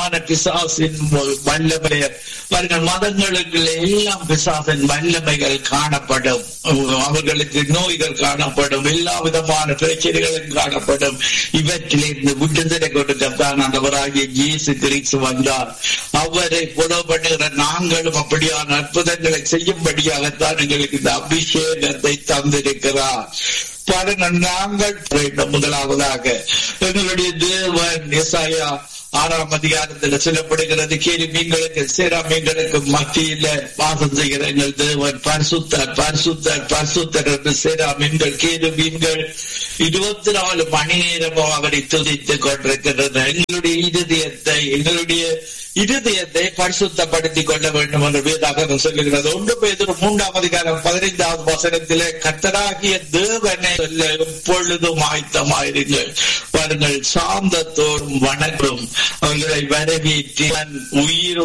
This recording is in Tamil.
விதமான பிசாசின் வல்லமை பாருங்கள் மதங்களுக்கு எல்லாம் பிசாசின் வல்லமைகள் காணப்படும் அவர்களுக்கு நோய்கள் காணப்படும் எல்லா விதமான பிரச்சனைகளும் காணப்படும் இவற்றிலிருந்து விடுதலை கொடுக்கத்தான் ஆண்டவராகிய இயேசு கிறிஸ்து வந்தார் அவரை புலவு பண்ணுகிற நாங்களும் அப்படியான அற்புதங்களை செய்யும்படியாகத்தான் எங்களுக்கு இந்த அபிஷேகத்தை தந்திருக்கிறார் பாருங்கள் நாங்கள் வேண்டும் முதலாவதாக எங்களுடைய தேவன் இசாயா ஆறாம் அதிகாரத்தில் சொல்லப்படுகிறது கேலி மீன்களுக்கு சேரா மீன்களுக்கு மத்தியில வாசம் செய்கிற எங்கள் தேவன் பரிசுத்தர் பரிசுத்தர் பரிசுத்தர் என்று சேரா மீன்கள் கேலு மீன்கள் இருபத்தி நாலு மணி நேரமும் அவரை துதித்துக் கொண்டிருக்கிறது எங்களுடைய இருதயத்தை எங்களுடைய இருதயத்தை பரிசுத்தப்படுத்திக் கொள்ள வேண்டும் என்று வேதாகம் சொல்லுகிறது ஒன்று பேர் மூன்றாம் அதிகாரம் பதினைந்தாவது வசனத்திலே கத்தராகிய தேவனை சொல்ல எப்பொழுதும் ஆயத்தமாயிருங்கள் பாருங்கள் சாந்தத்தோடும் வணக்கம் அவர்களை வரவேற்றி உயிர்